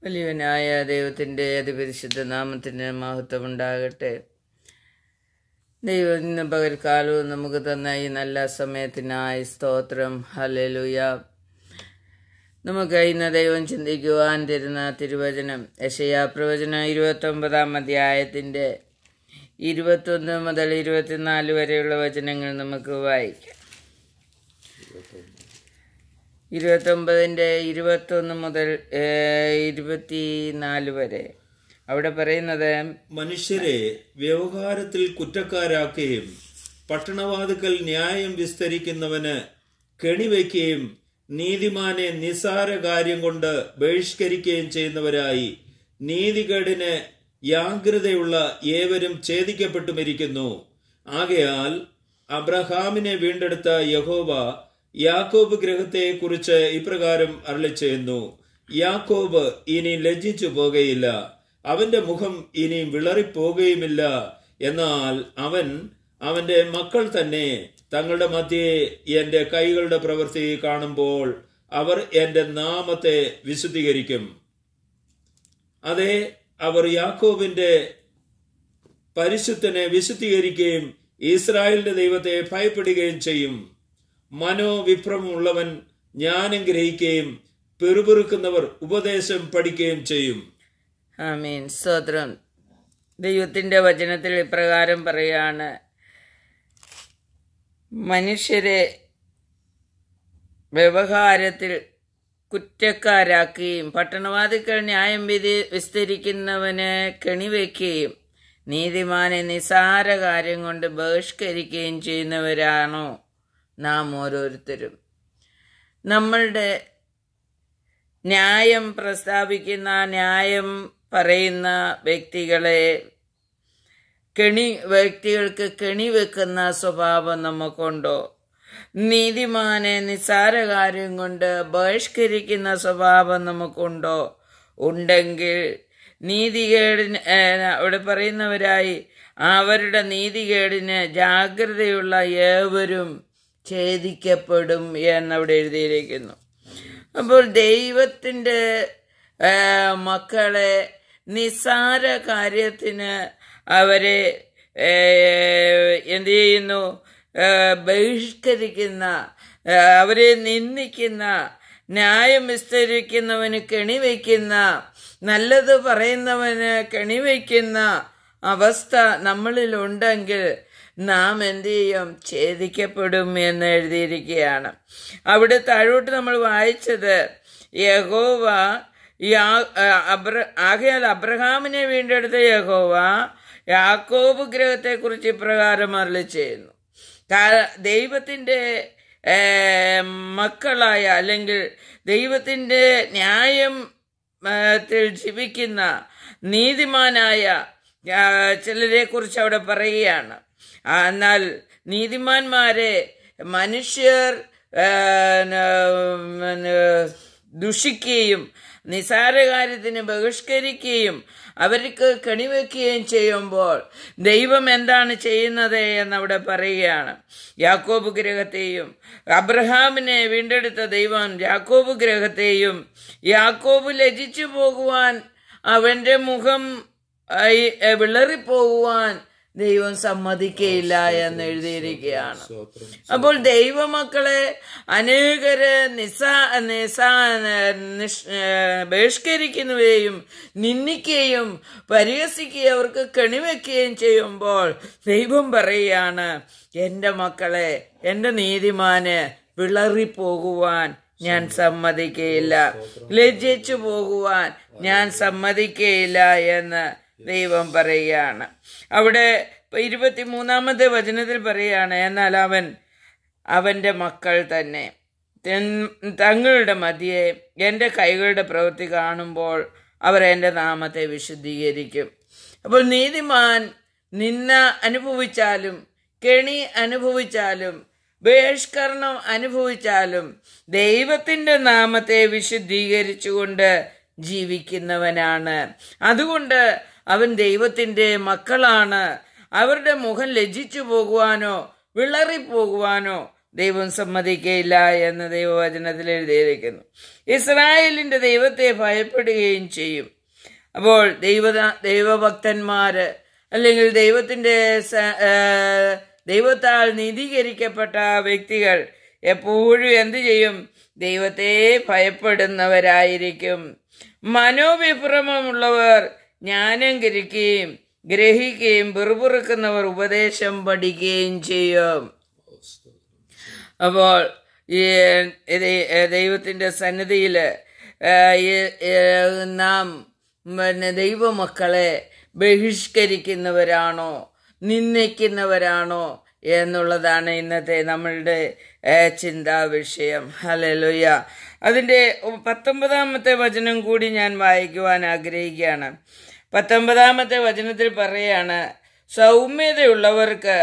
വലിയവനായ ദൈവത്തിൻ്റെ അതിപരിശുദ്ധ നാമത്തിന് മഹത്വം ഉണ്ടാകട്ടെ ദൈവം ഇന്ന് പകൽക്കാലവും നമുക്ക് തന്ന ഈ നല്ല സമയത്തിനായി സ്തോത്രം ഹലലുയ നമുക്ക് ഇന്ന് ദൈവം ചിന്തിക്കുവാൻ തരുന്ന തിരുവചനം യശയാ പ്രവചനം ഇരുപത്തൊമ്പതാം അധ്യായത്തിൻ്റെ ഇരുപത്തൊന്ന് മുതൽ ഇരുപത്തിനാല് വരെയുള്ള വചനങ്ങൾ നമുക്ക് വായിക്കാം ഇരുപത്തൊമ്പതിൻ്റെ ഇരുപത്തൊന്ന് മുതൽ ഏഹ്, ഇരുപത്തിനാല് വരെ അവിടെ പറയുന്നത് മനുഷ്യരെ വ്യവഹാരത്തിൽ കുറ്റക്കാരാക്കുകയും പട്ടണവാതുക്കൽ ന്യായം വിസ്തരിക്കുന്നവന് കെണിവയ്ക്കുകയും നീതിമാനെ നിസാര കാര്യം കൊണ്ട് ബഹിഷ്കരിക്കുകയും ചെയ്യുന്നവരായി നീതികേടിന് യാഗ്രതയുള്ള ഏവരും ഛേദിക്കപ്പെട്ടുമിരിക്കുന്നു ആകയാൽ അബ്രഹാമിനെ വീണ്ടെടുത്ത യഹോവ യാക്കോബ് ഗ്രഹത്തെ കുറിച്ച് ഇപ്രകാരം അരളി ചെയ്യുന്നു യാക്കോബ് ഇനി ലജ്ജിച്ചു പോകുകയില്ല അവന്റെ മുഖം ഇനി വിളറിപ്പോകുകയുമില്ല എന്നാൽ അവൻ അവന്റെ മക്കൾ തന്നെ തങ്ങളുടെ മധ്യേ എന്റെ കൈകളുടെ പ്രവൃത്തി കാണുമ്പോൾ അവർ എന്റെ നാമത്തെ വിശുദ്ധീകരിക്കും അതെ അവർ യാക്കോബിന്റെ പരിശുദ്ധനെ വിശുദ്ധീകരിക്കുകയും ഇസ്രായേലിന്റെ ദൈവത്തെ ഭയപ്പെടുകയും ചെയ്യും മനോവിഭ്രമമുള്ളവൻ ജ്ഞാനം ഗ്രഹിക്കുകയും പെറുപെറുക്കുന്നവർ ഉപദേശം പഠിക്കുകയും ചെയ്യും ആമീൻ സ്തോത്രം ദൈവത്തിൻ്റെ വചനത്തിൽ ഇപ്രകാരം പറയാണ് മനുഷ്യരെ വ്യവഹാരത്തിൽ കുറ്റക്കാരാക്കുകയും പട്ടണവാദികൾ ന്യായം വിധി വിസ്തരിക്കുന്നവന് കെണിവെക്കുകയും നീതിമാനെ നിസാര കാര്യം കൊണ്ട് ബഹിഷ്കരിക്കുകയും ചെയ്യുന്നവരാണോ നാം ഓരോരുത്തരും നമ്മളുടെ ന്യായം പ്രസ്താവിക്കുന്ന ന്യായം പറയുന്ന വ്യക്തികളെ കെണി വ്യക്തികൾക്ക് കെണി വെക്കുന്ന സ്വഭാവം നമുക്കുണ്ടോ നീതിമാനെ നിസ്സാര കാര്യം കൊണ്ട് ബഹിഷ്കരിക്കുന്ന സ്വഭാവം നമുക്കുണ്ടോ ഉണ്ടെങ്കിൽ നീതികേടിന് ഏഹ്, അവിടെ പറയുന്നവരായി അവരുടെ നീതികേടിന് ജാഗ്രതയുള്ള ഏവരും ഛേദിക്കപ്പെടും എന്നവിടെ എഴുതിയിരിക്കുന്നു അപ്പോൾ ദൈവത്തിൻ്റെ ആ, മക്കളെ നിസ്സാര കാര്യത്തിന് അവരെ ഏ, എന്ത് ചെയ്യുന്നു ആ, ബഹിഷ്കരിക്കുന്ന ആ, അവരെ നിന്ദിക്കുന്ന ന്യായം വിസ്തരിക്കുന്നവന് കെണിവയ്ക്കുന്ന നല്ലത് പറയുന്നവന് കെണിവയ്ക്കുന്ന അവസ്ഥ നമ്മളിലുണ്ടെങ്കിൽ നാം എന്ത് ചെയ്യും ഛേദിക്കപ്പെടും എന്ന് എഴുതിയിരിക്കുകയാണ് അവിടെ താഴോട്ട് നമ്മൾ വായിച്ചത് യഹോവ യാ- ആ, അബ്ര ആകയാൽ അബ്രഹാമിനെ വീണ്ടെടുത്ത യഹോവ യാക്കോബ് ഗ്രഹത്തെക്കുറിച്ച് ഇപ്രകാരം അരളി ചെയ്യുന്നു കാ- ദൈവത്തിൻ്റെ ഏ, മക്കളായ അല്ലെങ്കിൽ ദൈവത്തിൻ്റെ ന്യായം ആ, ത്തിൽ ജീവിക്കുന്ന നീതിമാനായ ആ, ചിലരെ കുറിച്ച് അവിടെ പറയുകയാണ് ആ, എന്നാൽ നീതിമാന്മാരെ മനുഷ്യർ ആ, ന- ന- ദുഷിക്കുകയും നിസാര കാര്യത്തിന് ബഹിഷ്കരിക്കുകയും അവർക്ക് കണിവെക്കുകയും ചെയ്യുമ്പോൾ ദൈവം എന്താണ് ചെയ്യുന്നത് എന്നവിടെ പറയുകയാണ് യാക്കോബ് ഗ്രഹത്തെയും അബ്രഹാമിനെ വീണ്ടെടുത്ത ദൈവം യാക്കോബ് ഗ്രഹത്തെയും യാക്കോബ് ലജിച്ചു പോകുവാൻ അവന്റെ മുഖം ആയി, എ, വിളറിപ്പോകുവാൻ ദൈവം സമ്മതിക്കയില്ല എന്ന് എഴുതിയിരിക്കുകയാണ് അപ്പോൾ ദൈവമക്കളെ അനേകര് നിസാ നിസാ നിഷ് ഏഹ് ബഹിഷ്കരിക്കുന്നവരെയും നിന്ദിക്കുകയും പരിഹസിക്കുകയും അവർക്ക് കെണിവെക്കുകയും ചെയ്യുമ്പോൾ ദൈവം പറയുകയാണ് എൻ്റെ മക്കളെ എൻ്റെ നീതിമാന് വിളറിപ്പോകുവാൻ ഞാൻ സമ്മതിക്കയില്ല ലജ്ജിച്ചു പോകുവാൻ ഞാൻ സമ്മതിക്കയില്ല എന്ന് ദൈവം പറയുകയാണ് അവിടെ ഇരുപത്തിമൂന്നാമത്തെ വചനത്തിൽ പറയുകയാണ് എന്നാൽ അവൻ അവൻ്റെ മക്കൾ തന്നെ തെൻ- തങ്ങളുടെ മധ്യേ എൻ്റെ കൈകളുടെ പ്രവൃത്തി കാണുമ്പോൾ അവർ എൻ്റെ നാമത്തെ വിശുദ്ധീകരിക്കും അപ്പോൾ നീതിമാൻ നിന്ന അനുഭവിച്ചാലും കെണി അനുഭവിച്ചാലും ബഹിഷ്കരണം അനുഭവിച്ചാലും ദൈവത്തിൻ്റെ നാമത്തെ വിശുദ്ധീകരിച്ചുകൊണ്ട് ജീവിക്കുന്നവനാണ് അതുകൊണ്ട് അവൻ ദൈവത്തിൻ്റെ മക്കളാണ് അവരുടെ മുഖം ലജ്ജിച്ചു പോകുവാനോ വിളറിപ്പോകുവാനോ ദൈവം സമ്മതിക്കയില്ല എന്ന് ദൈവവചനത്തിൽ എഴുതിയിരിക്കുന്നു ഇസ്രായേലിന്റെ ദൈവത്തെ ഭയപ്പെടുകയും ചെയ്യും അപ്പോൾ ദൈവ ദൈവഭക്തന്മാര് അല്ലെങ്കിൽ ദൈവത്തിന്റെ സ- ആ, ദൈവത്താൽ നീതീകരിക്കപ്പെട്ട വ്യക്തികൾ എപ്പോഴും എന്തു ചെയ്യും ദൈവത്തെ ഭയപ്പെടുന്നവരായിരിക്കും മനോവിഭ്രമമുള്ളവർ ജ്ഞാനം ഗ്രഹിക്കുകയും ഗ്രഹിക്കുകയും പിറുപിറുക്കുന്നവർ ഉപദേശം പഠിക്കുകയും ചെയ്യും അപ്പോൾ ഈ ദൈ- ദൈവത്തിൻ്റെ സന്നിധിയിൽ നാം പിന്നെ ദൈവമക്കളെ ബഹിഷ്കരിക്കുന്നവരാണോ നിന്ദിക്കുന്നവരാണോ എന്നുള്ളതാണ് ഇന്നത്തെ നമ്മളുടെ ഏഹ്, ചിന്താ വിഷയം ഹലലുയ അതിൻ്റെ പത്തൊമ്പതാമത്തെ വചനം കൂടി ഞാൻ വായിക്കുവാൻ ആഗ്രഹിക്കുകയാണ് പത്തൊമ്പതാമത്തെ വചനത്തിൽ പറയാണ് സൗമ്യതയുള്ളവർക്ക്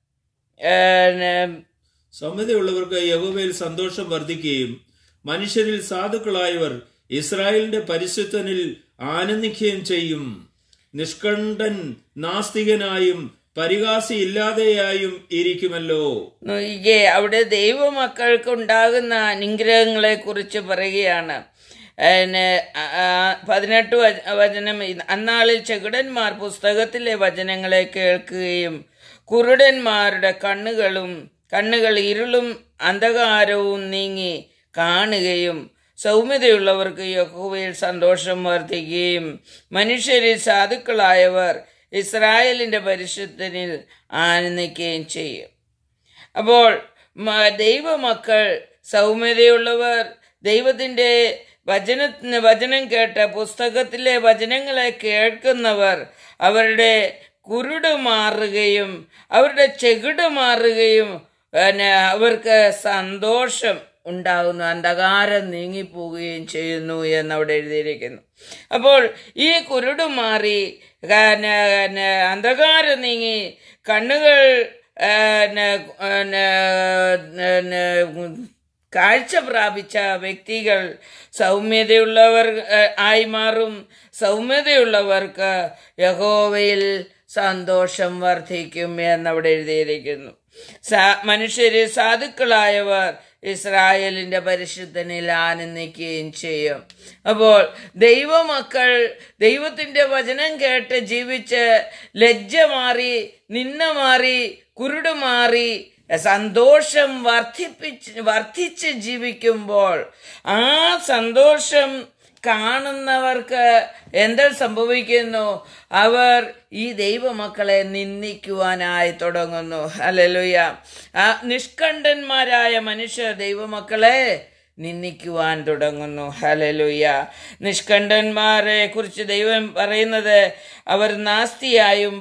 ഏഹ്, സമ്മതിയുള്ളവർക്ക് യഹോവയിൽ സന്തോഷം വർദ്ധിക്കുകയും മനുഷ്യരിൽ സാധുക്കളായവർ ഇസ്രായേലിന്റെ പരിശുദ്ധനിൽ ആനന്ദിക്കുകയും ചെയ്യും നിഷ്കണ്ഠൻ നാസ്തികനായും പരിഹാസി ഇല്ലാതെയായും ഇരിക്കുമല്ലോ നോക്കിക്കേ അവിടെ ദൈവമക്കൾക്ക് ഉണ്ടാകുന്ന അനുഗ്രഹങ്ങളെ കുറിച്ച് പറയുകയാണ് പിന്നെ, ആ, ആ, പതിനെട്ട് വച- വചനം ഇത് അന്നാളിൽ ചെകിടന്മാർ പുസ്തകത്തിലെ വചനങ്ങളെ കേൾക്കുകയും കുരുടന്മാരുടെ കണ്ണുകളും കണ്ണുകൾ ഇരുളും അന്ധകാരവും നീങ്ങി കാണുകയും സൗമ്യതയുള്ളവർക്ക് യഹോവയിൽ സന്തോഷം വർദ്ധിക്കുകയും മനുഷ്യരിൽ സാധുക്കളായവർ ഇസ്രായേലിന്റെ പരിശുദ്ധനിൽ ആനന്ദിക്കുകയും ചെയ്യും അപ്പോൾ മ- ദൈവമക്കൾ സൗമ്യതയുള്ളവർ ദൈവത്തിൻ്റെ വചന വചനം കേട്ട പുസ്തകത്തിലെ വചനങ്ങളെ കേൾക്കുന്നവർ അവരുടെ കുരുട് മാറുകയും അവരുടെ ചെകിട് മാറുകയും പിന്നെ അവർക്ക് സന്തോഷം ഉണ്ടാകുന്നു അന്ധകാരം നീങ്ങിപ്പോവുകയും ചെയ്യുന്നു എന്നവിടെ എഴുതിയിരിക്കുന്നു അപ്പോൾ ഈ കുരുട് മാറി പിന്നെ, പിന്നെ അന്ധകാരം നീങ്ങി കണ്ണുകൾ പിന്നെ, പിന്നെ, പിന്നെ, കാഴ്ച പ്രാപിച്ച വ്യക്തികൾ സൗമ്യതയുള്ളവർ ഏഹ്, ആയി മാറും സൗമ്യതയുള്ളവർക്ക് യഹോവയിൽ സന്തോഷം വർദ്ധിക്കും എന്നവിടെ എഴുതിയിരിക്കുന്നു സാ- മനുഷ്യര് സാധുക്കളായവർ ഇസ്രായേലിന്റെ പരിശുദ്ധനിൽ ആനന്ദിക്കുകയും ചെയ്യും അപ്പോൾ ദൈവമക്കൾ ദൈവത്തിന്റെ വചനം കേട്ട് ജീവിച്ച് ലജ്ജ മാറി നിന്ന മാറി കുരുട് മാറി സന്തോഷം വർദ്ധിപ്പിച്ച് വർദ്ധിച്ച് ജീവിക്കുമ്പോൾ ആ സന്തോഷം കാണുന്നവർക്ക് എന്താ സംഭവിക്കുന്നു അവർ ഈ ദൈവമക്കളെ നിന്ദിക്കുവാനായി തുടങ്ങുന്നു അല്ലല്ലുയ ആ നിഷ്കണ്ഠന്മാരായ മനുഷ്യർ ദൈവമക്കളെ നിന്ദിക്കുവാൻ തുടങ്ങുന്നു ഹലലുയ നിഷ്കണ്ഠന്മാരെ കുറിച്ച് ദൈവം പറയുന്നത് അവർ നാസ്തിയായും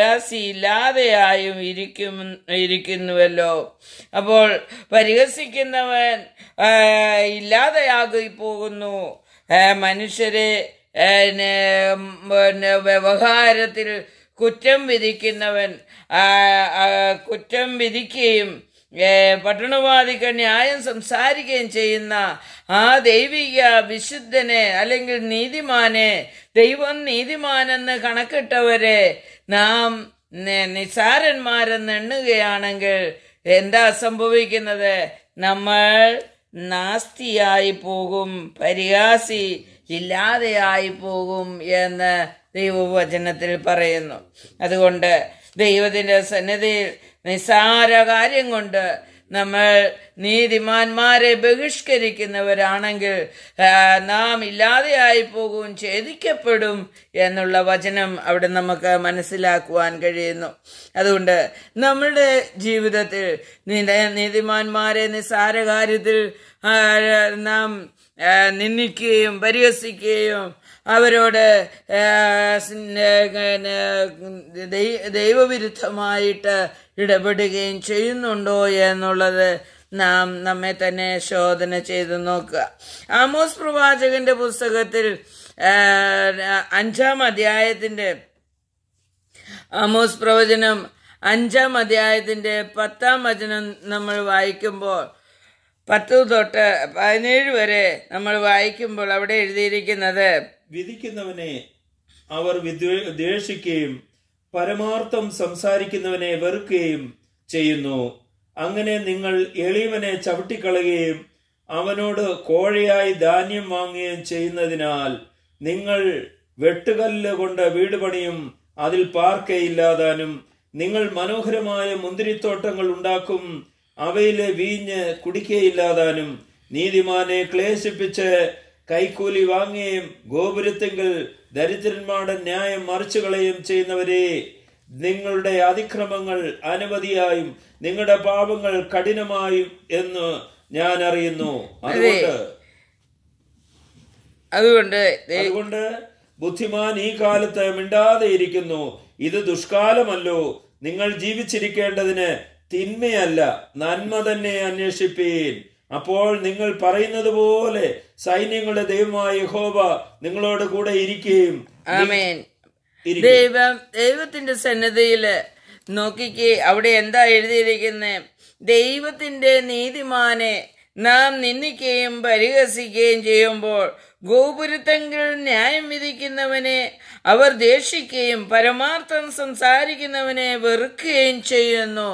പരിഹാസിയില്ലാതെയായും ഇരിക്കും ഇരിക്കുന്നുവല്ലോ അപ്പോൾ പരിഹസിക്കുന്നവൻ ആ, ഇല്ലാതെയാകി പോകുന്നു ആ, മനുഷ്യരെ ആ, നെ, ഉം, പിന്നെ വ്യവഹാരത്തിൽ കുറ്റം വിധിക്കുന്നവൻ ആ, ആ, കുറ്റം വിധിക്കുകയും ഏ, പട്ടണവാദിക്ക് ന്യായം സംസാരിക്കുകയും ചെയ്യുന്ന ആ ദൈവിക വിശുദ്ധനെ അല്ലെങ്കിൽ നീതിമാനെ ദൈവം നീതിമാനെന്ന് കണക്കിട്ടവരെ നാം നി- നിസാരന്മാരെന്ന് എണ്ണുകയാണെങ്കിൽ എന്താ സംഭവിക്കുന്നത് നമ്മൾ നാസ്തിയായി പോകും പരിഹാസി ഇല്ലാതെയായി പോകും എന്ന് ദൈവവചനത്തിൽ പറയുന്നു അതുകൊണ്ട് ദൈവത്തിന്റെ സന്നിധിയിൽ നിസ്സാര കാര്യം കൊണ്ട് നമ്മൾ നീതിമാന്മാരെ ബഹിഷ്കരിക്കുന്നവരാണെങ്കിൽ ആ, നാം ഇല്ലാതെയായി പോകും ഛേദിക്കപ്പെടും എന്നുള്ള വചനം അവിടെ നമുക്ക് മനസ്സിലാക്കുവാൻ കഴിയുന്നു അതുകൊണ്ട് നമ്മളുടെ ജീവിതത്തിൽ നീ- നീതിമാന്മാരെ നിസ്സാര കാര്യത്തിൽ ആ, നാം ആ, നിന്ദിക്കുകയും പരിഹസിക്കുകയും അവരോട് ആ, സ്ന- പിന്നെ ദൈ- ദൈവവിരുദ്ധമായിട്ട് ഇടപെടുകയും ചെയ്യുന്നുണ്ടോ എന്നുള്ളത് നാം നമ്മെ തന്നെ ശോധന ചെയ്ത് നോക്കുക ആമോസ് പ്രവാചകന്റെ പുസ്തകത്തിൽ ആ, അഞ്ചാം അധ്യായത്തിന്റെ ആമോസ് പ്രവചനം അഞ്ചാം അധ്യായത്തിന്റെ പത്താം വചനം നമ്മൾ വായിക്കുമ്പോൾ പത്ത് തൊട്ട് പതിനേഴ് വരെ നമ്മൾ വായിക്കുമ്പോൾ അവിടെ എഴുതിയിരിക്കുന്നത് വിധിക്കുന്നവനെ അവർ വിദ്വേ- ദ്വേഷിക്കുകയും പരമാർത്ഥം സംസാരിക്കുന്നവനെ വെറുക്കുകയും ചെയ്യുന്നു അങ്ങനെ നിങ്ങൾ എളിയവനെ ചവിട്ടിക്കളയുകയും അവനോട് കോഴയായി ധാന്യം വാങ്ങുകയും ചെയ്യുന്നതിനാൽ നിങ്ങൾ വെട്ടുകല്ല് കൊണ്ട് വീട് പണിയും അതിൽ പാർക്കയില്ലാതാനും നിങ്ങൾ മനോഹരമായ മുന്തിരിത്തോട്ടങ്ങൾ ഉണ്ടാക്കും അവയിലെ വീഞ്ഞ് കുടിക്കയില്ലാതാനും നീതിമാനെ ക്ലേശിപ്പിച്ച് കൈക്കൂലി വാങ്ങുകയും ഗോപുരത്തെങ്കിൽ ദരിദ്രന്മാരുടെ ന്യായം മറിച്ചു കളയുകയും ചെയ്യുന്നവരെ നിങ്ങളുടെ അതിക്രമങ്ങൾ അനവധിയായും നിങ്ങളുടെ പാപങ്ങൾ കഠിനമായും എന്ന് ഞാൻ അറിയുന്നു അതുകൊണ്ട് അതുകൊണ്ട് ദേ- അതുകൊണ്ട് ബുദ്ധിമാൻ ഈ കാലത്ത് മിണ്ടാതെ ഇരിക്കുന്നു ഇത് ദുഷ്കാലമല്ലോ നിങ്ങൾ ജീവിച്ചിരിക്കേണ്ടതിന് തിന്മയല്ല നന്മ തന്നെ അന്വേഷിപ്പീൻ അപ്പോൾ നിങ്ങൾ പറയുന്നത് പോലെ സൈന്യങ്ങളുടെ ദൈവമായ യഹോവ നിങ്ങളോട് കൂടെ ഇരിക്കുകയും ആമേൻ ഇരിക്കും. ദൈവം ദൈവത്തിന്റെ സന്നദ്ധയില് നോക്കിക്കേ അവിടെ എന്താ എഴുതിയിരിക്കുന്നത് ദൈവത്തിന്റെ നീതിമാനെ നാം നിന്ദിക്കുകയും പരിഹസിക്കുകയും ചെയ്യുമ്പോൾ ഗോപുരത്തെങ്കിൽ ന്യായം വിധിക്കുന്നവനെ അവർ ദേഷിക്കുകയും പരമാർത്ഥം സംസാരിക്കുന്നവനെ വെറുക്കുകയും ചെയ്യുന്നു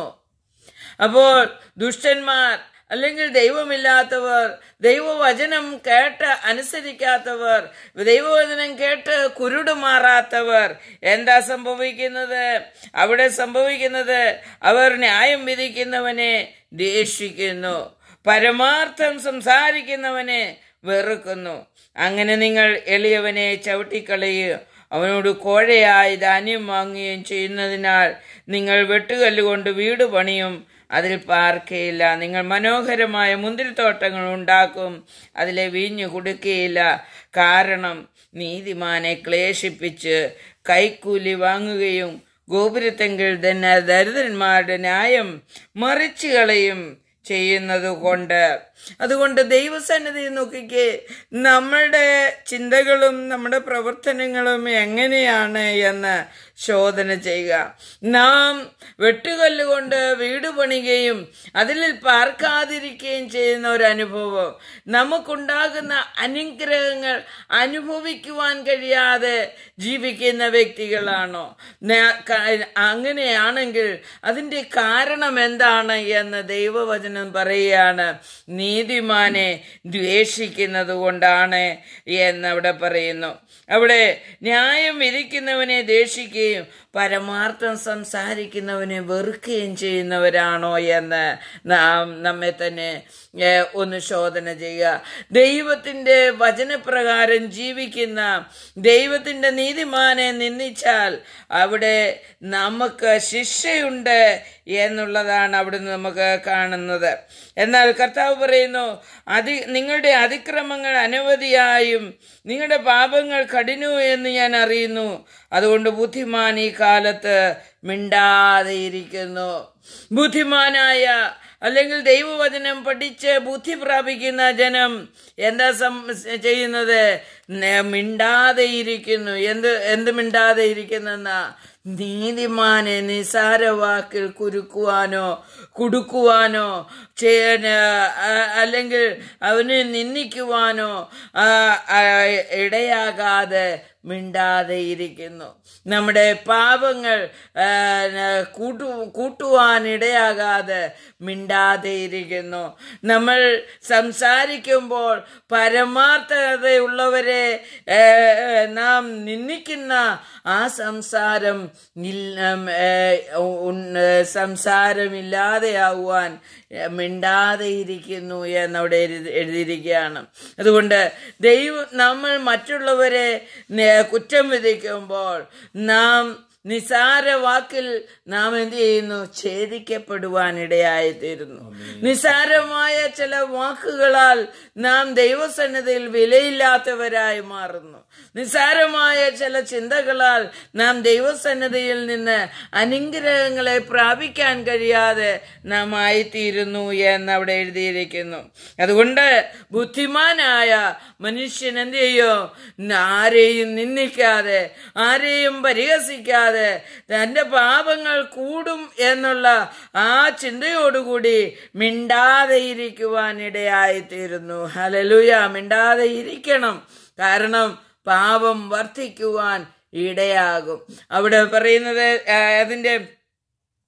അപ്പോൾ ദുഷ്ടന്മാർ അല്ലെങ്കിൽ ദൈവമില്ലാത്തവർ ദൈവവചനം കേട്ട് അനുസരിക്കാത്തവർ ദൈവവചനം കേട്ട് കുരുട് മാറാത്തവർ എന്താ സംഭവിക്കുന്നത് അവിടെ സംഭവിക്കുന്നത് അവർ ന്യായം വിധിക്കുന്നവനെ ദേഷിക്കുന്നു പരമാർത്ഥം സംസാരിക്കുന്നവനെ വെറുക്കുന്നു അങ്ങനെ നിങ്ങൾ എളിയവനെ ചവിട്ടിക്കളയുകയും അവനോട് കോഴയായി ധാന്യം വാങ്ങുകയും ചെയ്യുന്നതിനാൽ നിങ്ങൾ വെട്ടുകല്ലുകൊണ്ട് വീട് പണിയും അതിൽ പാർക്കയില്ല നിങ്ങൾ മനോഹരമായ മുന്തിരിത്തോട്ടങ്ങൾ ഉണ്ടാക്കും അതിലെ വീഞ്ഞു കുടുക്കുകയില്ല കാരണം നീതിമാനെ ക്ലേശിപ്പിച്ച് കൈക്കൂലി വാങ്ങുകയും ഗോപുരത്തെങ്കിൽ തന്നെ ദരിദ്രന്മാരുടെ ന്യായം മറിച്ചു കളയും ചെയ്യുന്നത് കൊണ്ട് അതുകൊണ്ട് ദൈവസന്നിധി നോക്കിക്കേ നമ്മളുടെ ചിന്തകളും നമ്മുടെ പ്രവർത്തനങ്ങളും എങ്ങനെയാണ് എന്ന് ശോധന ചെയ്യുക നാം വെട്ടുകല്ലുകൊണ്ട് വീട് പണിയുകയും അതിൽ പാർക്കാതിരിക്കുകയും ചെയ്യുന്ന ഒരു അനുഭവം നമുക്കുണ്ടാകുന്ന അനുഗ്രഹങ്ങൾ അനുഭവിക്കുവാൻ കഴിയാതെ ജീവിക്കുന്ന വ്യക്തികളാണോ ന- ക- അങ്ങനെയാണെങ്കിൽ അതിൻ്റെ കാരണം എന്താണ് എന്ന് ദൈവവചനം പറയുകയാണ് നീതിമാനെ ദ്വേഷിക്കുന്നത് കൊണ്ടാണ് എന്നവിടെ പറയുന്നു അവിടെ ന്യായം വിധിക്കുന്നവനെ ദേഷിക്കുകയും പരമാർത്ഥം സംസാരിക്കുന്നവനെ വെറുക്കുകയും ചെയ്യുന്നവരാണോ എന്ന് നാം നമ്മെ തന്നെ ഏ, ഒന്ന് ശോധന ചെയ്യുക ദൈവത്തിൻ്റെ വചനപ്രകാരം ജീവിക്കുന്ന ദൈവത്തിൻ്റെ നീതിമാനെ നിന്ദിച്ചാൽ അവിടെ നമുക്ക് ശിക്ഷയുണ്ട് എന്നുള്ളതാണ് അവിടുന്ന് നമുക്ക് കാണുന്നത് എന്നാൽ കർത്താവ് പറയുന്നു അതി നിങ്ങളുടെ അതിക്രമങ്ങൾ അനവധിയായും നിങ്ങളുടെ പാപങ്ങൾ കഠിനവും എന്ന് ഞാൻ അറിയുന്നു അതുകൊണ്ട് ബുദ്ധിമാൻ ഈ കാലത്ത് മിണ്ടാതെ ഇരിക്കുന്നു ബുദ്ധിമാനായ അല്ലെങ്കിൽ ദൈവവചനം പഠിച്ച് ബുദ്ധി പ്രാപിക്കുന്ന ജനം എന്താ സം ചെയ്യുന്നത് നെ- മിണ്ടാതെ ഇരിക്കുന്നു എന്ത് എന്ത് മിണ്ടാതെ ഇരിക്കുന്നെന്നാ നീതിമാനെ നിസാര വാക്കിൽ കുരുക്കുവാനോ കുടുക്കുവാനോ ചെയ്യാൻ അല്ലെങ്കിൽ അവനെ നിന്ദിക്കുവാനോ ആ, ആ, ഇടയാകാതെ മിണ്ടാതെ ഇരിക്കുന്നു നമ്മുടെ പാപങ്ങൾ ആ, കൂട്ടു കൂട്ടുവാൻ ഇടയാകാതെ മിണ്ടാതെ ഇരിക്കുന്നു നമ്മൾ സംസാരിക്കുമ്പോൾ പരമാർത്ഥതയുള്ളവരെ ഏ, നാം നിന്ദിക്കുന്ന ആ സംസാരം ഇല്ല- ഏ, ഉൺ- സംസാരമില്ലാതെയാവുവാൻ മിണ്ടാതെ ഇരിക്കുന്നു എന്നവിടെ എഴുതി- എഴുതിയിരിക്കുകയാണ് അതുകൊണ്ട് ദൈവം നമ്മൾ മറ്റുള്ളവരെ നേ- കുറ്റം വിധിക്കുമ്പോൾ നാം നിസാര വാക്കിൽ നാം എന്ത് ചെയ്യുന്നു ഛേദിക്കപ്പെടുവാൻ ഇടയായിത്തീരുന്നു നിസാരമായ ചില വാക്കുകളാൽ നാം ദൈവസന്നിധിയിൽ വിലയില്ലാത്തവരായി മാറുന്നു നിസാരമായ ചില ചിന്തകളാൽ നാം ദൈവസന്നിധിയിൽ നിന്ന് അനുഗ്രഹങ്ങളെ പ്രാപിക്കാൻ കഴിയാതെ നാം ആയിത്തീരുന്നു എന്ന് അവിടെ എഴുതിയിരിക്കുന്നു അതുകൊണ്ട് ബുദ്ധിമാനായ മനുഷ്യൻ എന്ത് ചെയ്യും ആരെയും നിന്ദിക്കാതെ ആരെയും പരിഹസിക്കാതെ തന്റെ പാപങ്ങൾ കൂടും എന്നുള്ള ആ ചിന്തയോടുകൂടി മിണ്ടാതെ ഇരിക്കുവാൻ ഇടയായിത്തീരുന്നു ഹലലുയ മിണ്ടാതെ ഇരിക്കണം കാരണം പാപം വർദ്ധിക്കുവാൻ ഇടയാകും അവിടെ പറയുന്നത് ആ, അതിന്റെ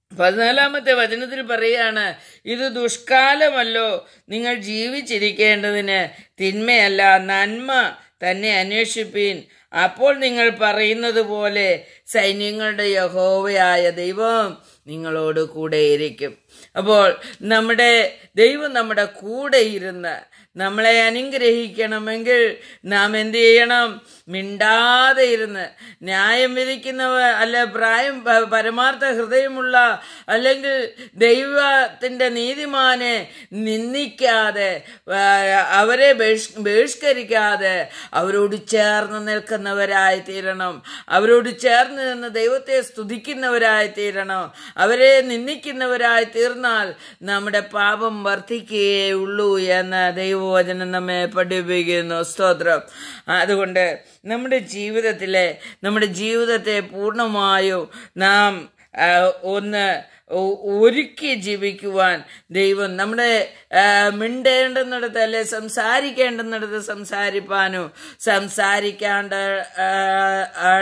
പതിനാലാമത്തെ വചനത്തിൽ പറയാണ് ഇത് ദുഷ്കാലമല്ലോ നിങ്ങൾ ജീവിച്ചിരിക്കേണ്ടതിന് തിന്മയല്ല നന്മ തന്നെ അന്വേഷിപ്പീൻ അപ്പോൾ നിങ്ങൾ പറയുന്നത് പോലെ സൈന്യങ്ങളുടെ യഹോവയായ ദൈവം നിങ്ങളോട് കൂടെയിരിക്കും അപ്പോൾ നമ്മുടെ ദൈവം നമ്മുടെ കൂടെ ഇരുന്ന് നമ്മളെ അനുഗ്രഹിക്കണമെങ്കിൽ നാം എന്ത് ചെയ്യണം മിണ്ടാതെ ഇരുന്ന് ന്യായം വിധിക്കുന്നവ അല്ല പ്രായം പ- പരമാർത്ഥ ഹൃദയമുള്ള അല്ലെങ്കിൽ ദൈവത്തിന്റെ നീതിമാനെ നിന്ദിക്കാതെ ആ, അവരെ ബഹിഷ്- ബഹിഷ്കരിക്കാതെ അവരോട് ചേർന്ന് നിൽക്കുന്നവരായി തീരണം അവരോട് ചേർന്ന് നിന്ന് ദൈവത്തെ സ്തുതിക്കുന്നവരായി തീരണം അവരെ നിന്ദിക്കുന്നവരായി തീർന്നാൽ നമ്മുടെ പാപം വർദ്ധിക്കുകയേ ഉള്ളൂ എന്ന് ദൈവവചനം നമ്മെ പഠിപ്പിക്കുന്നു സ്തോത്രം അതുകൊണ്ട് നമ്മുടെ ജീവിതത്തിലെ നമ്മുടെ ജീവിതത്തെ പൂർണ്ണമായും നാം ആ, ഒന്ന് ഒ- ഒരുക്കി ജീവിക്കുവാൻ ദൈവം നമ്മുടെ ആ, മിണ്ടേണ്ടുന്നിടത്ത് അല്ലെ സംസാരിക്കേണ്ടുന്നിടത്ത് സംസാരിപ്പാനും സംസാരിക്കാണ്ട് ആ, ആ,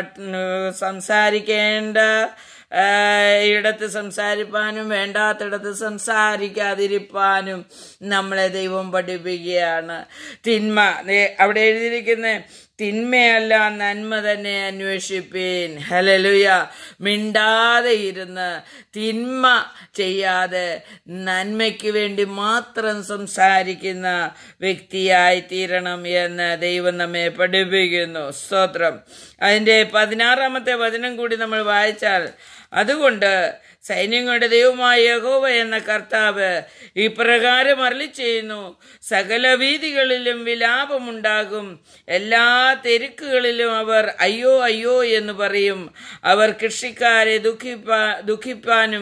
സംസാരിക്കേണ്ട ആ, ഇടത്ത് സംസാരിപ്പാനും വേണ്ടാത്തിടത്ത് സംസാരിക്കാതിരിപ്പാനും നമ്മളെ ദൈവം പഠിപ്പിക്കുകയാണ് തിന്മ ദേ അവിടെ എഴുതിയിരിക്കുന്ന തിന്മയല്ല നന്മ തന്നെ അന്വേഷിപ്പീൻ ഹലലുയ മിണ്ടാതെ ഇരുന്ന് തിന്മ ചെയ്യാതെ നന്മയ്ക്ക് വേണ്ടി മാത്രം സംസാരിക്കുന്ന വ്യക്തിയായി തീരണം എന്ന് ദൈവം നമ്മെ പഠിപ്പിക്കുന്നു സ്തോത്രം അതിന്റെ പതിനാറാമത്തെ വചനം കൂടി നമ്മൾ വായിച്ചാൽ അതുകൊണ്ട് സൈന്യങ്ങളുടെ ദൈവമായ യഹോവ എന്ന കർത്താവ് ഇപ്രകാരം അരളി ചെയ്യുന്നു സകല വീതികളിലും വിലാപമുണ്ടാകും എല്ലാ തെരുക്കുകളിലും അവർ അയ്യോ അയ്യോ എന്ന് പറയും അവർ കൃഷിക്കാരെ ദുഃഖിപ്പാ ദുഃഖിപ്പാനും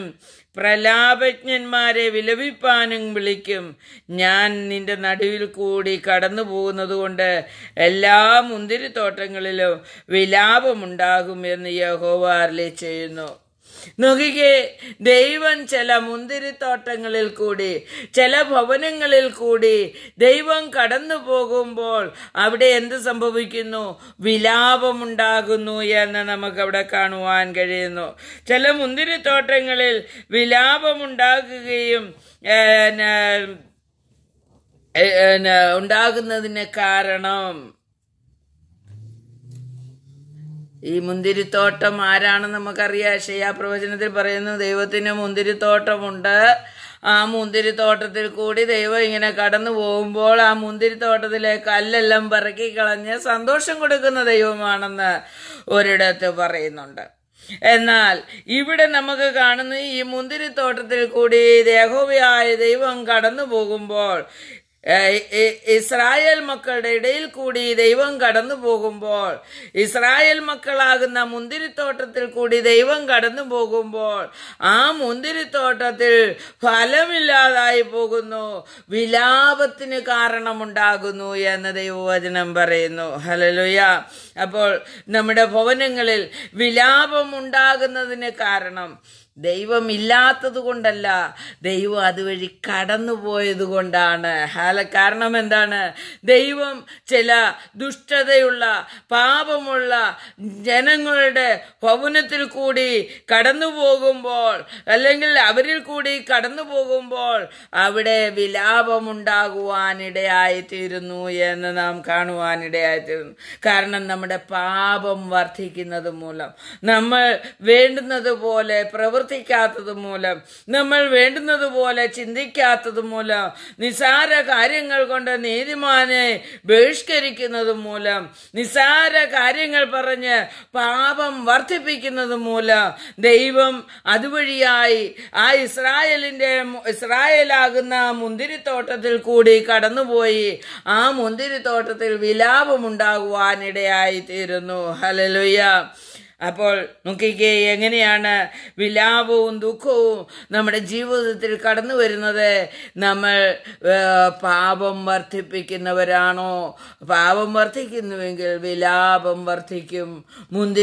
പ്രലാപജ്ഞന്മാരെ വിലപിപ്പാനും വിളിക്കും ഞാൻ നിന്റെ നടുവിൽ കൂടി കടന്നു പോകുന്നത് കൊണ്ട് എല്ലാ മുന്തിരിത്തോട്ടങ്ങളിലും വിലാപമുണ്ടാകും എന്ന് യഹോവ അരളി ചെയ്യുന്നു നോക്കിക്കേ ദൈവം ചില മുന്തിരിത്തോട്ടങ്ങളിൽ കൂടി ചില ഭവനങ്ങളിൽ കൂടി ദൈവം കടന്നു പോകുമ്പോൾ അവിടെ എന്ത് സംഭവിക്കുന്നു വിലാപമുണ്ടാകുന്നു എന്ന് നമുക്ക് അവിടെ കാണുവാൻ കഴിയുന്നു ചില മുന്തിരിത്തോട്ടങ്ങളിൽ വിലാപമുണ്ടാകുകയും ഏ, ന- ഏ, ന- ഉണ്ടാകുന്നതിന് കാരണം ഈ മുന്തിരിത്തോട്ടം ആരാണെന്ന് നമുക്കറിയാം ഷെയ്യാ പ്രവചനത്തിൽ പറയുന്നു ദൈവത്തിന് മുന്തിരിത്തോട്ടമുണ്ട് ആ മുന്തിരിത്തോട്ടത്തിൽ കൂടി ദൈവം ഇങ്ങനെ കടന്നു പോകുമ്പോൾ ആ മുന്തിരിത്തോട്ടത്തിലെ കല്ലെല്ലാം പറക്കി കളഞ്ഞ് സന്തോഷം കൊടുക്കുന്ന ദൈവമാണെന്ന് ഒരിടത്ത് പറയുന്നുണ്ട് എന്നാൽ ഇവിടെ നമുക്ക് കാണുന്ന ഈ മുന്തിരിത്തോട്ടത്തിൽ കൂടി ദേഹോവയായ ദൈവം കടന്നു പോകുമ്പോൾ ഏഹ് ഇ- ഇസ്രായേൽ മക്കളുടെ ഇടയിൽ കൂടി ദൈവം കടന്നു പോകുമ്പോൾ ഇസ്രായേൽ മക്കളാകുന്ന മുന്തിരിത്തോട്ടത്തിൽ കൂടി ദൈവം കടന്നു പോകുമ്പോൾ ആ മുന്തിരിത്തോട്ടത്തിൽ ഫലമില്ലാതായി പോകുന്നു വിലാപത്തിന് കാരണമുണ്ടാകുന്നു എന്ന് ദൈവവചനം പറയുന്നു ഹലലുയ അപ്പോൾ നമ്മുടെ ഭവനങ്ങളിൽ വിലാപം ഉണ്ടാകുന്നതിന് കാരണം ദൈവം ഇല്ലാത്തത് കൊണ്ടല്ല ദൈവം അതുവഴി കടന്നുപോയത് കൊണ്ടാണ് ഹാല കാരണം എന്താണ് ദൈവം ചില ദുഷ്ടതയുള്ള പാപമുള്ള ജനങ്ങളുടെ ഭവനത്തിൽ കൂടി കടന്നു പോകുമ്പോൾ അല്ലെങ്കിൽ അവരിൽ കൂടി കടന്നു പോകുമ്പോൾ അവിടെ വിലാപമുണ്ടാകുവാനിടയായിത്തീരുന്നു എന്ന് നാം കാണുവാനിടയായിത്തീരുന്നു കാരണം നമ്മുടെ പാപം വർദ്ധിക്കുന്നത് മൂലം നമ്മൾ വേണ്ടുന്നത് പോലെ പ്രവർത്തിക്കാത്തത് മൂലം നമ്മൾ വേണ്ടുന്നത് പോലെ ചിന്തിക്കാത്തത് മൂലം നിസാര കാര്യങ്ങൾ കൊണ്ട് നീതിമാനെ ബഹിഷ്കരിക്കുന്നത് മൂലം നിസാര കാര്യങ്ങൾ പറഞ്ഞ് പാപം വർദ്ധിപ്പിക്കുന്നത് മൂലം ദൈവം അതുവഴിയായി ആ ഇസ്രായേലിന്റെ മു- ഇസ്രായേലാകുന്ന മുന്തിരിത്തോട്ടത്തിൽ കൂടി കടന്നുപോയി ആ മുന്തിരിത്തോട്ടത്തിൽ വിലാപമുണ്ടാകുവാനിടയായി തീരുന്നു ഹലലുയ്യ അപ്പോൾ നോക്കിക്കേ എങ്ങനെയാണ് വിലാപവും ദുഃഖവും നമ്മുടെ ജീവിതത്തിൽ കടന്നു വരുന്നത് നമ്മൾ ഏ, പാപം വർദ്ധിപ്പിക്കുന്നവരാണോ പാപം വർദ്ധിക്കുന്നുവെങ്കിൽ വിലാപം വർദ്ധിക്കും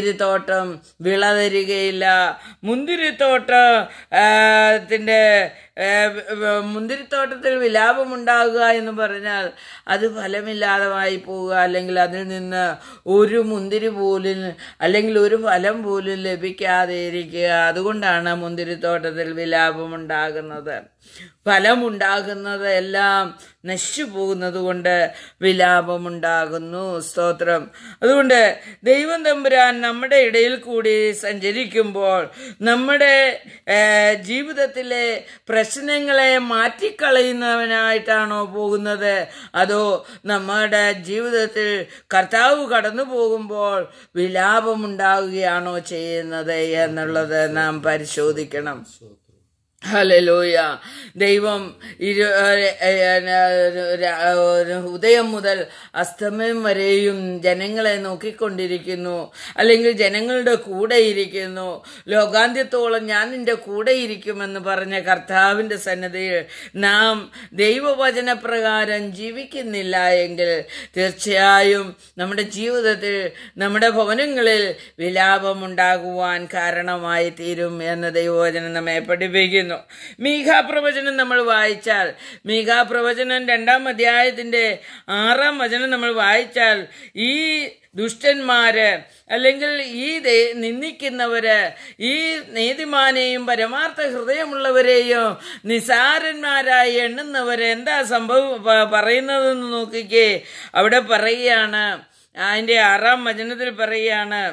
മുന്തിരിത്തോട്ടം വിള തരികയില്ല മുന്തിരിത്തോട്ട ത്തിന്റെ ഏഹ്, വ- മുന്തിരിത്തോട്ടത്തിൽ വിലാപമുണ്ടാകുക എന്ന് പറഞ്ഞാൽ അത് ഫലമില്ലാതമായി പോവുക അല്ലെങ്കിൽ അതിൽ നിന്ന് ഒരു മുന്തിരി പോലും അല്ലെങ്കിൽ ഒരു ഫലം പോലും ലഭിക്കാതെ ഇരിക്കുക അതുകൊണ്ടാണ് മുന്തിരിത്തോട്ടത്തിൽ വിലാപമുണ്ടാകുന്നത് ഫലമുണ്ടാകുന്നത് എല്ലാം നശിച്ചു പോകുന്നത് കൊണ്ട് വിലാപമുണ്ടാകുന്നു സ്തോത്രം അതുകൊണ്ട് ദൈവം തമ്പുരാൻ നമ്മുടെ ഇടയിൽ കൂടി സഞ്ചരിക്കുമ്പോൾ നമ്മുടെ ഏഹ്, ജീവിതത്തിലെ പ്രശ്നങ്ങളെ മാറ്റിക്കളയുന്നവനായിട്ടാണോ പോകുന്നത് അതോ നമ്മുടെ ജീവിതത്തിൽ കർത്താവ് കടന്നു പോകുമ്പോൾ വിലാപമുണ്ടാകുകയാണോ ചെയ്യുന്നത് എന്നുള്ളത് നാം പരിശോധിക്കണം ഹലലോയ ദൈവം ഇരു ഏഹ് ഏഹ് ര- ഏഹ് ഉദയം മുതൽ അസ്തമയം വരെയും ജനങ്ങളെ നോക്കിക്കൊണ്ടിരിക്കുന്നു അല്ലെങ്കിൽ ജനങ്ങളുടെ കൂടെ ഇരിക്കുന്നു ലോകാന്ത്യത്തോളം ഞാൻ നിന്റെ കൂടെ ഇരിക്കുമെന്ന് പറഞ്ഞ കർത്താവിന്റെ സന്നദ്ധയിൽ നാം ദൈവവചനപ്രകാരം ജീവിക്കുന്നില്ല എങ്കിൽ തീർച്ചയായും നമ്മുടെ ജീവിതത്തിൽ നമ്മുടെ ഭവനങ്ങളിൽ വിലാപമുണ്ടാകുവാൻ കാരണമായി തീരും എന്ന് ദൈവവചനം നമ്മെ പഠിപ്പിക്കുന്നു മീഘാപ്രവചനം നമ്മൾ വായിച്ചാൽ മീഘാപ്രവചനം രണ്ടാം അധ്യായത്തിന്റെ ആറാം വചനം നമ്മൾ വായിച്ചാൽ ഈ ദുഷ്ടന്മാര് അല്ലെങ്കിൽ ഈ ദേ- നിന്ദിക്കുന്നവര് ഈ നീതിമാനെയും പരമാർത്ഥ ഹൃദയമുള്ളവരെയും നിസാരന്മാരായി എണ്ണുന്നവര് എന്താ സംഭവം പ- പറയുന്നതെന്ന് നോക്കിക്കേ അവിടെ പറയുകയാണ് അതിന്റെ ആറാം വചനത്തിൽ പറയുകയാണ്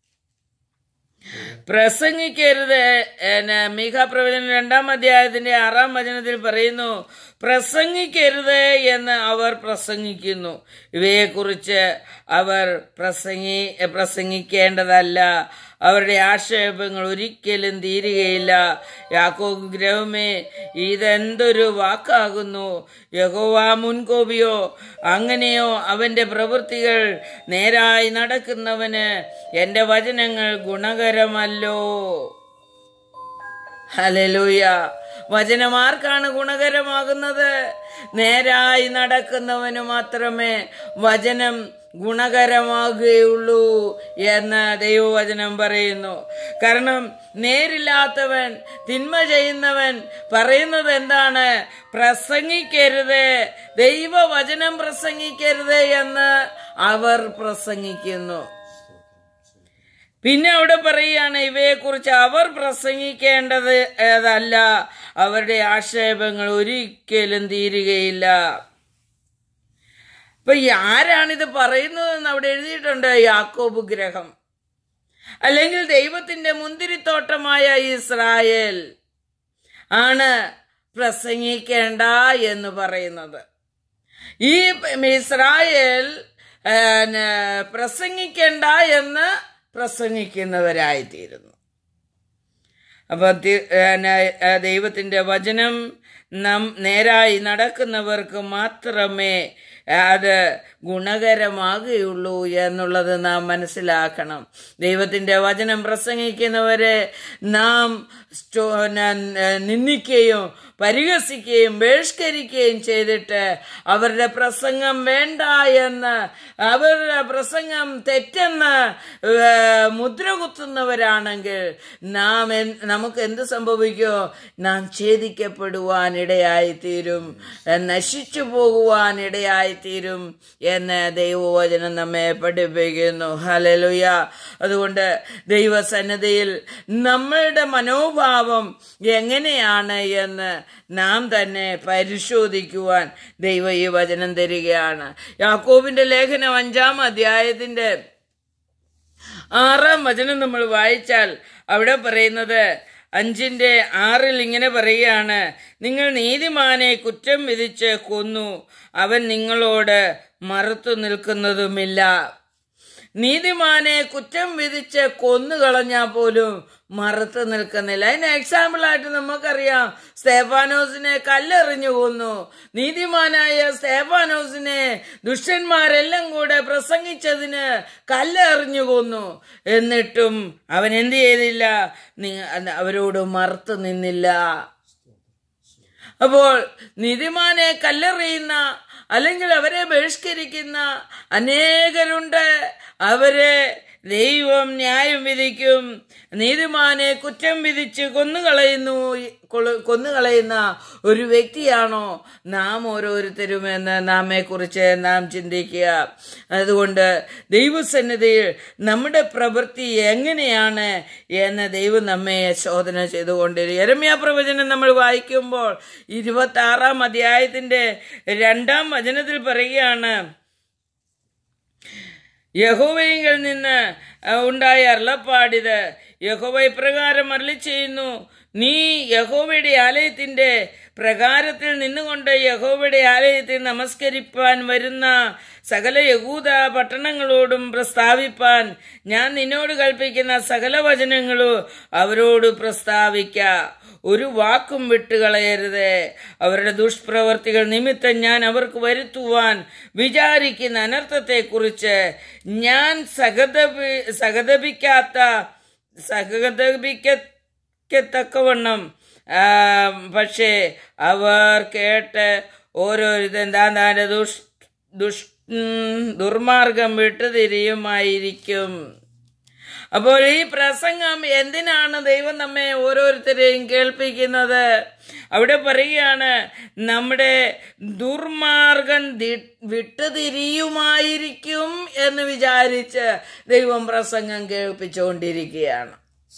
പ്രസംഗിക്കരുത് എന്ന മീഘാപ്രവചനം രണ്ടാം അധ്യായത്തിന്റെ ആറാം വചനത്തിൽ പറയുന്നു പ്രസംഗിക്കരുത് എന്ന് അവർ പ്രസംഗിക്കുന്നു ഇവയെക്കുറിച്ച് അവർ പ്രസംഗി പ്രസംഗിക്കേണ്ടതല്ല അവരുടെ ആക്ഷേപങ്ങൾ ഒരിക്കലും തീരുകയില്ല യാക്കോബ് ഗ്രഹമേ ഇതെന്തൊരു വാക്കാകുന്നു യഹോവ മുൻകോപിയോ അങ്ങനെയോ അവന്റെ പ്രവൃത്തികൾ നേരായി നടക്കുന്നവന് എന്റെ വചനങ്ങൾ ഗുണകരമല്ലോ ഹലലൂയ വചനം ആർക്കാണ് ഗുണകരമാകുന്നത് നേരായി നടക്കുന്നവന് മാത്രമേ വചനം ഗുണകരമാകുകയുള്ളൂ എന്ന് ദൈവവചനം പറയുന്നു കാരണം നേരില്ലാത്തവൻ തിന്മ ചെയ്യുന്നവൻ പറയുന്നത് എന്താണ് പ്രസംഗിക്കരുത് ദൈവവചനം പ്രസംഗിക്കരുത് എന്ന് അവർ പ്രസംഗിക്കുന്നു പിന്നെ അവിടെ പറയുകയാണ് ഇവയെക്കുറിച്ച് അവർ പ്രസംഗിക്കേണ്ടത് ഏതല്ല അവരുടെ ആക്ഷേപങ്ങൾ ഒരിക്കലും തീരുകയില്ല ഇപ്പൊ ഈ ആരാണിത് പറയുന്നതെന്ന് അവിടെ എഴുതിയിട്ടുണ്ട് യാക്കോബ് ഗ്രഹം അല്ലെങ്കിൽ ദൈവത്തിന്റെ മുന്തിരിത്തോട്ടമായ ഇസ്രായേൽ ആണ് പ്രസംഗിക്കേണ്ട എന്ന് പറയുന്നത് ഈ ഇസ്രായേൽ ഏ, ന, പ്രസംഗിക്കേണ്ട എന്ന് പ്രസംഗിക്കുന്നവരായിത്തീരുന്നു അപ്പൊ തി- ഏ, ന- ഏ, ദൈവത്തിന്റെ വചനം നം നേരായി നടക്കുന്നവർക്ക് മാത്രമേ അത് ഗുണകരമാകുകയുള്ളൂ എന്നുള്ളത് നാം മനസ്സിലാക്കണം ദൈവത്തിന്റെ വചനം പ്രസംഗിക്കുന്നവരെ നാം സ്റ്റോ- ന- നിന്ദിക്കുകയും പരിഹസിക്കുകയും ബഹിഷ്കരിക്കുകയും ചെയ്തിട്ട് അവരുടെ പ്രസംഗം വേണ്ട എന്ന് അവരുടെ പ്രസംഗം തെറ്റെന്ന് ഏഹ്, മുദ്ര കുത്തുന്നവരാണെങ്കിൽ നാം എൻ- നമുക്ക് എന്ത് സംഭവിക്കോ നാം ഛേദിക്കപ്പെടുവാൻ ഇടയായിത്തീരും ഏഹ്, നശിച്ചു പോകുവാൻ ഇടയായിത്തീരും എന്ന് ദൈവവചനം നമ്മെ പഠിപ്പിക്കുന്നു ഹലലുയ അതുകൊണ്ട് ദൈവസന്നദ്ധയിൽ നമ്മളുടെ മനോഭാവം എങ്ങനെയാണ് എന്ന് നാം തന്നെ പരിശോധിക്കുവാൻ ദൈവ ഈ വചനം തരികയാണ് യാക്കോബിന്റെ ലേഖനം അഞ്ചാം അധ്യായത്തിന്റെ ആറാം വചനം നമ്മൾ വായിച്ചാൽ അവിടെ പറയുന്നത് അഞ്ചിന്റെ ആറിൽ ഇങ്ങനെ പറയുകയാണ് നിങ്ങൾ നീതിമാനെ കുറ്റം വിധിച്ച് കൊന്നു അവൻ നിങ്ങളോട് മറുത്തു നിൽക്കുന്നതുമില്ല നീതിമാനെ കുറ്റം വിധിച്ച് കൊന്നുകളഞ്ഞാൽ പോലും മറുത്ത് നിൽക്കുന്നില്ല അതിന് എക്സാമ്പിൾ ആയിട്ട് നമുക്കറിയാം സ്തേഫാനോസിനെ കല്ലെറിഞ്ഞു കൊന്നു നീതിമാനായ സ്തേഫാനോസിനെ ദുഷ്ടന്മാരെല്ലാം കൂടെ പ്രസംഗിച്ചതിന് കല്ലെറിഞ്ഞു കൊന്നു എന്നിട്ടും അവൻ എന്ത് ചെയ്തില്ല നി- അവരോട് മറുത്ത് നിന്നില്ല അപ്പോൾ നീതിമാനെ കല്ലെറിയുന്ന അല്ലെങ്കിൽ അവരെ ബഹിഷ്കരിക്കുന്ന അനേകരുണ്ട് അവരെ ദൈവം ന്യായം വിധിക്കും നീതിമാനെ കുറ്റം വിധിച്ച് കൊന്നുകളയുന്നു കൊളു- കൊന്നുകളയുന്ന ഒരു വ്യക്തിയാണോ നാം ഓരോരുത്തരും എന്ന് നാമെ കുറിച്ച് നാം ചിന്തിക്കുക അതുകൊണ്ട് ദൈവസന്നിധിയിൽ നമ്മുടെ പ്രവൃത്തി എങ്ങനെയാണ് എന്ന് ദൈവം നമ്മെ ശോധന ചെയ്തുകൊണ്ടിരിക്കും എരമ്യ പ്രവചനം നമ്മൾ വായിക്കുമ്പോൾ ഇരുപത്തി ആറാം അധ്യായത്തിന്റെ രണ്ടാം വചനത്തിൽ പറയുകയാണ് യഹോവയിൽ നിന്ന് അഹ്, ഉണ്ടായ അരുളപ്പാടിത് യഹോവ ഇപ്രകാരം അരളി ചെയ്യുന്നു നീ യഹോവയുടെ ആലയത്തിന്റെ പ്രകാരത്തിൽ നിന്നുകൊണ്ട് യഹോവയുടെ ആലയത്തിൽ നമസ്കരിപ്പാൻ വരുന്ന സകല യഹൂദ പട്ടണങ്ങളോടും പ്രസ്താവിപ്പാൻ ഞാൻ നിന്നോട് കൽപ്പിക്കുന്ന സകല വചനങ്ങളും അവരോട് പ്രസ്താവിക്ക ഒരു വാക്കും വിട്ടുകളയരുത് അവരുടെ ദുഷ്പ്രവർത്തികൾ നിമിത്തം ഞാൻ അവർക്ക് വരുത്തുവാൻ വിചാരിക്കുന്ന അനർത്ഥത്തെക്കുറിച്ച് ഞാൻ സഹതപി സഹതപിക്കാത്ത സഹതപിക്കത്തക്കവണ്ണം ആ, പക്ഷേ അവർ കേട്ട് ഓരോരുത്തൻ താൻ താൻ്റെ ദുഷ് ദുഷ് ഉം, ദുർമാർഗം വിട്ടുതിരിയുമായിരിക്കും അപ്പോൾ ഈ പ്രസംഗം എന്തിനാണ് ദൈവം നമ്മെ ഓരോരുത്തരെയും കേൾപ്പിക്കുന്നത് അവിടെ പറയുകയാണ് നമ്മുടെ ദുർമാർഗം ദി- വിട്ടുതിരിയുമായിരിക്കും എന്ന് വിചാരിച്ച് ദൈവം പ്രസംഗം കേൾപ്പിച്ചുകൊണ്ടിരിക്കുകയാണ്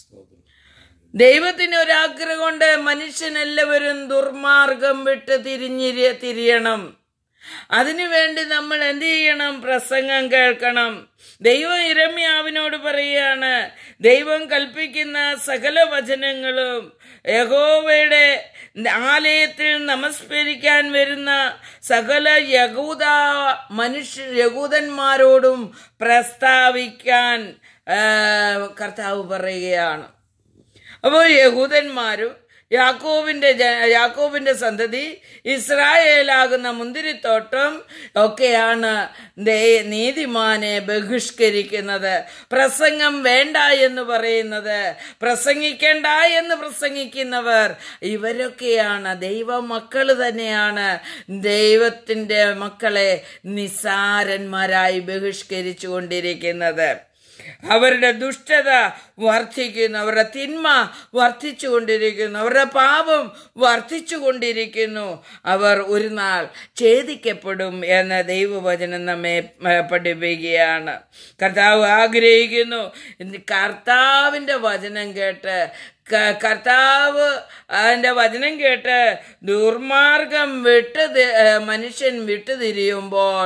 ദൈവത്തിന് ഒരാഗ്രഹമുണ്ട് മനുഷ്യനെല്ലാവരും ദുർമാർഗം വിട്ട് തിരിഞ്ഞിരി തിരിയണം അതിനുവേണ്ടി നമ്മൾ എന്ത് ചെയ്യണം പ്രസംഗം കേൾക്കണം ദൈവം ഇരമ്യാവിനോട് പറയുകയാണ് ദൈവം കൽപ്പിക്കുന്ന സകല വചനങ്ങളും യഹോവയുടെ ആലയത്തിൽ നമസ്കരിക്കാൻ വരുന്ന സകല യഹൂദ മനുഷ്യ യഹൂദന്മാരോടും പ്രസ്താവിക്കാൻ ആ, കർത്താവ് പറയുകയാണ് അപ്പോൾ യഹൂദന്മാരും യാക്കോബിന്റെ ജ- യാക്കോബിന്റെ സന്തതി ഇസ്രായേലാകുന്ന മുന്തിരിത്തോട്ടം ഒക്കെയാണ് ദേ- നീതിമാനെ ബഹിഷ്കരിക്കുന്നത് പ്രസംഗം വേണ്ട എന്ന് പറയുന്നത് പ്രസംഗിക്കേണ്ട എന്ന് പ്രസംഗിക്കുന്നവർ ഇവരൊക്കെയാണ് ദൈവ മക്കള് തന്നെയാണ് ദൈവത്തിന്റെ മക്കളെ നിസാരന്മാരായി ബഹിഷ്കരിച്ചു കൊണ്ടിരിക്കുന്നത് അവരുടെ ദുഷ്ടത വർദ്ധിക്കുന്നു അവരുടെ തിന്മ വർദ്ധിച്ചുകൊണ്ടിരിക്കുന്നു അവരുടെ പാപം വർദ്ധിച്ചുകൊണ്ടിരിക്കുന്നു അവർ ഒരു നാൾ ഛേദിക്കപ്പെടും എന്ന ദൈവവചനം നമ്മെ ഏ, പഠിപ്പിക്കുകയാണ് കർത്താവ് ആഗ്രഹിക്കുന്നു ഇന്ന് കർത്താവിന്റെ വചനം കേട്ട് ക- കർത്താവ് അതിന്റെ വചനം കേട്ട് ദുർമാർഗം വിട്ട് തി- ഏ, മനുഷ്യൻ വിട്ടുതിരിയുമ്പോൾ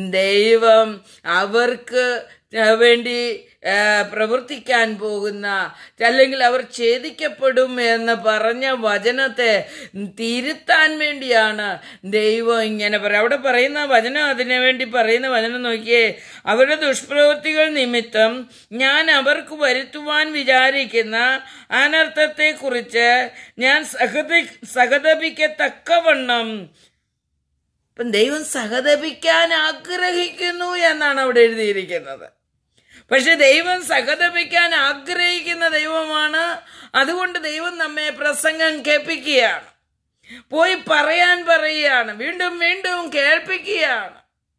ദൈവം അവർക്ക് ഏ, വേണ്ടി ഏ, പ്രവർത്തിക്കാൻ പോകുന്ന അല്ലെങ്കിൽ അവർ ഛേദിക്കപ്പെടും എന്ന് പറഞ്ഞ വചനത്തെ തിരുത്താൻ വേണ്ടിയാണ് ദൈവം ഇങ്ങനെ പറയും അവിടെ പറയുന്ന വചനം അതിനു വേണ്ടി പറയുന്ന വചനം നോക്കിയേ അവരുടെ ദുഷ്പ്രവൃത്തികൾ നിമിത്തം ഞാൻ അവർക്ക് വരുത്തുവാൻ വിചാരിക്കുന്ന അനർത്ഥത്തെക്കുറിച്ച് ഞാൻ സഹതി സഹതപിക്കത്തക്കവണ്ണം ഇപ്പം ദൈവം സഹതപിക്കാൻ ആഗ്രഹിക്കുന്നു എന്നാണ് അവിടെ എഴുതിയിരിക്കുന്നത് പക്ഷെ ദൈവം സഹതപിക്കാൻ ആഗ്രഹിക്കുന്ന ദൈവമാണ് അതുകൊണ്ട് ദൈവം നമ്മെ പ്രസംഗം കേൾപ്പിക്കുകയാണ് പോയി പറയാൻ പറയുകയാണ് വീണ്ടും വീണ്ടും കേൾപ്പിക്കുകയാണ്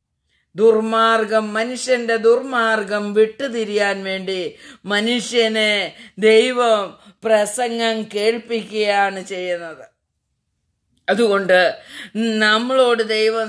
ദുർമാർഗം മനുഷ്യന്റെ ദുർമാർഗം വിട്ടുതിരിയാൻ വേണ്ടി മനുഷ്യനെ ദൈവം പ്രസംഗം കേൾപ്പിക്കുകയാണ് ചെയ്യുന്നത് അതുകൊണ്ട് നമ്മളോട് ദൈവം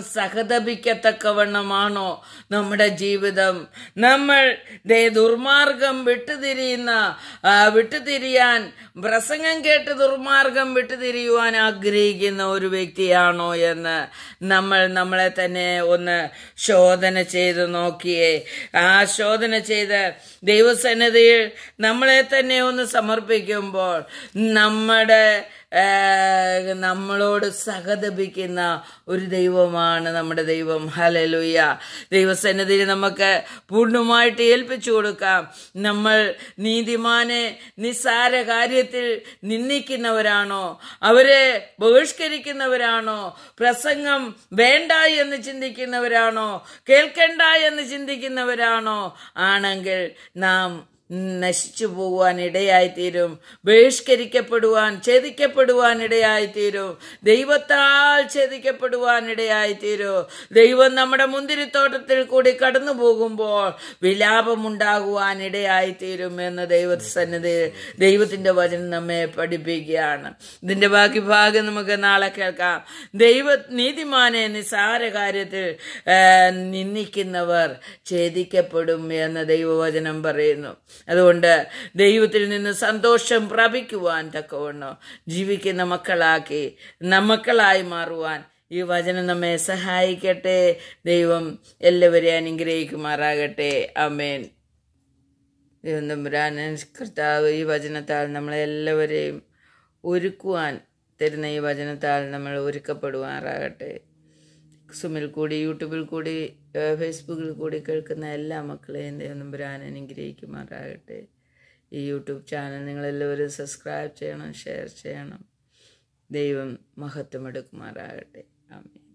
സഹതപിക്കത്തക്കവണ്ണമാണോ നമ്മുടെ ജീവിതം നമ്മൾ ദേ ദുർമാർഗം വിട്ടുതിരിയുന്ന ആ, വിട്ടുതിരിയാൻ പ്രസംഗം കേട്ട് ദുർമാർഗം വിട്ടുതിരിയുവാൻ ആഗ്രഹിക്കുന്ന ഒരു വ്യക്തിയാണോ എന്ന് നമ്മൾ നമ്മളെ തന്നെ ഒന്ന് ശോധന ചെയ്ത് നോക്കിയേ ആ ശോധന ചെയ്ത് ദൈവസന്നിധിയിൽ നമ്മളെ തന്നെ ഒന്ന് സമർപ്പിക്കുമ്പോൾ നമ്മുടെ ആ, നമ്മളോട് സഹതപിക്കുന്ന ഒരു ദൈവമാണ് നമ്മുടെ ദൈവം ഹലലുയ ദൈവസന്നിധിയിൽ നമുക്ക് പൂർണ്ണമായിട്ട് ഏൽപ്പിച്ചു കൊടുക്കാം നമ്മൾ നീതിമാനെ നിസ്സാര കാര്യത്തിൽ നിന്ദിക്കുന്നവരാണോ അവരെ ബഹിഷ്കരിക്കുന്നവരാണോ പ്രസംഗം വേണ്ട എന്ന് ചിന്തിക്കുന്നവരാണോ കേൾക്കണ്ട എന്ന് ചിന്തിക്കുന്നവരാണോ ആണെങ്കിൽ നാം നശിച്ചു പോകുവാൻ ഇടയായിത്തീരും ബഹിഷ്കരിക്കപ്പെടുവാൻ ഛേദിക്കപ്പെടുവാൻ ഇടയായിത്തീരും ദൈവത്താൽ ഛേദിക്കപ്പെടുവാൻ ഇടയായിത്തീരും ദൈവം നമ്മുടെ മുന്തിരിത്തോട്ടത്തിൽ കൂടി കടന്നു പോകുമ്പോൾ വിലാപമുണ്ടാകുവാൻ ഇടയായിത്തീരും എന്ന് ദൈവസന്നിധി ദൈവത്തിന്റെ വചനം നമ്മെ പഠിപ്പിക്കുകയാണ് ഇതിന്റെ ബാക്കി ഭാഗം നമുക്ക് നാളെ കേൾക്കാം ദൈവ നീതിമാനെ നിസാര കാര്യത്തിൽ ആ, നിന്ദിക്കുന്നവർ ഛേദിക്കപ്പെടും എന്ന് ദൈവവചനം പറയുന്നു അതുകൊണ്ട് ദൈവത്തിൽ നിന്ന് സന്തോഷം പ്രാപിക്കുവാൻ തക്കവണ്ണം ജീവിക്കുന്ന മക്കളാക്കി മക്കളായി മാറുവാൻ ഈ വചനം നമ്മെ സഹായിക്കട്ടെ ദൈവം എല്ലാവരെയും അനുഗ്രഹിക്കുമാറാകട്ടെ അമേൻ ദൈവം തമ്പുരാൻ കർത്താവ് ഈ വചനത്താൽ നമ്മളെല്ലാവരെയും ഒരുക്കുവാൻ തരുന്ന ഈ വചനത്താൽ നമ്മൾ ഒരുക്കപ്പെടുവാറാകട്ടെ സുമിൽ കൂടി യൂട്യൂബിൽ കൂടി ഏഹ്, ഫേസ്ബുക്കിൽ കൂടി കേൾക്കുന്ന എല്ലാ മക്കളെയും ദൈവം തമ്പുരാൻ അനുഗ്രഹിക്കുമാറാകട്ടെ ഈ യൂട്യൂബ് ചാനൽ നിങ്ങളെല്ലാവരും സബ്സ്ക്രൈബ് ചെയ്യണം ഷെയർ ചെയ്യണം ദൈവം മഹത്വം എടുക്കുമാറാകട്ടെ ആമേൻ